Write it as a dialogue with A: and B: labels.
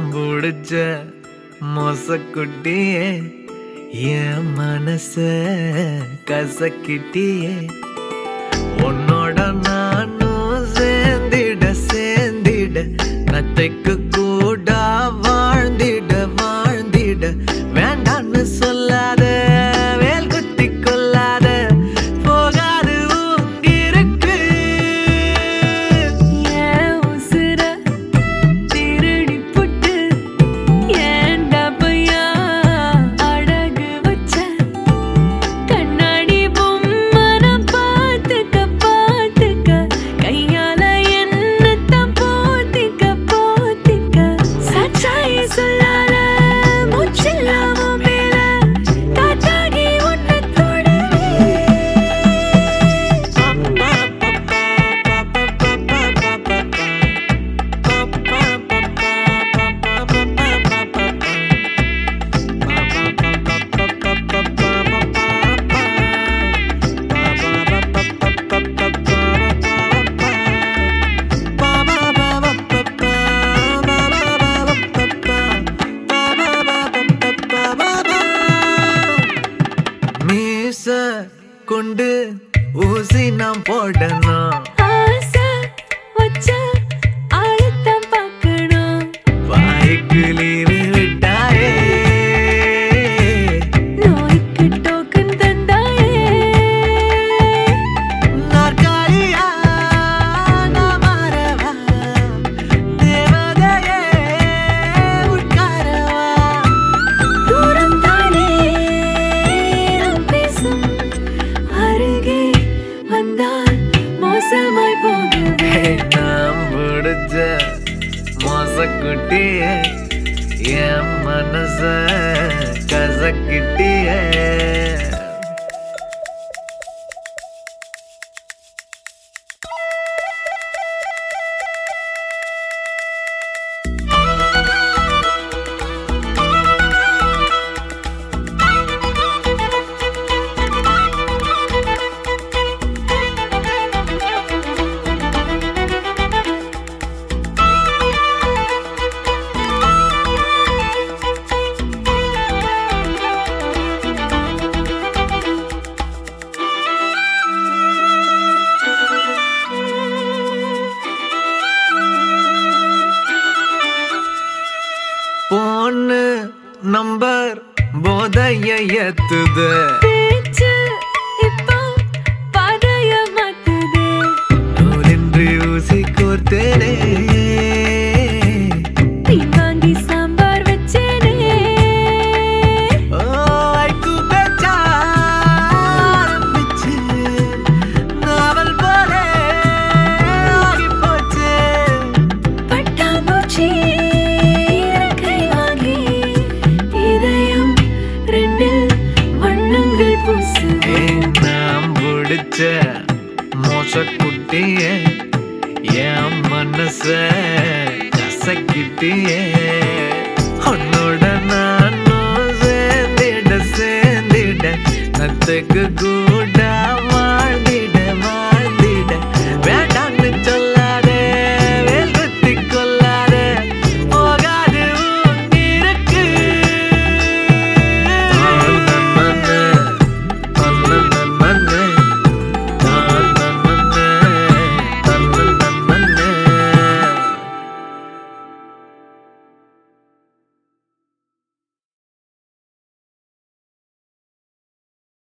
A: பிடிச்ச மொசக்குட்டியே என் மனச கசக்கிட்டியே உன்னோட நானும் சேர்ந்திட சேர்ந்திட நத்தைக்கு கூட வாழ்ந்திட வாழ்ந்திட வேண்டான்னு சொல்லாத வேல் குத்தி கொள்ளாத போகாது உங்கிருக்கு
B: ஏன் உசுர திருடி புட்டு ஏன்டா பையா அழகு வச்ச கண்ணாடி பொம்மன பார்த்துக்க பார்த்துக்க கையால என்னத்தான் போத்திக்க போத்திக்க சச்சாயி சொல்லாத மூச்சில்லாம மேல காத்தாகி உன்னை
A: மீச கொண்டு ஊசி நாம் போடணும்
B: ஆசை வச்ச ஆழத்தான் பார்க்கணும்
A: வாய்க்கு லீவு விட்டாயே
B: நோய்க்கு டோக்கன் தந்தாயே
A: நாற்காலியா நான் மாறவா? தேவதையே உட்காரவா?
B: தூரம் தானே நாம் பேசும் அருகே வந்தால் மோசமாய் போகுது
A: நாம் பிடிச்ச மோசக்குட்டியே என் மனச கசக்கிட்டியே பொண்ணு நம்பர் போதைய ஏத்துது
B: பேச்சு இப்போ பாதைய மாத்துது
A: நூலின்றி ஊசி கோர்த்தேனே
B: நீ வாங்கி சாம்பார் வச்சேனே
A: ஓ, ஐக்கு பேச்சா ஆரம்பிச்சு, நாவல் போல ஆகிப் போச்சு.
B: பட்டாம்பூச்சி இறக்கை வாங்கி இதயம் ரெண்டில் வண்ணங்கள் பூசுது
A: ஏன் நாம் பிடிச்ச மோசக்குட்டியே என் மனச கசக்கிட்டியே உன்னோட நானும் சேர்ந்திட சேர்ந்திட நத்துக்கு கூட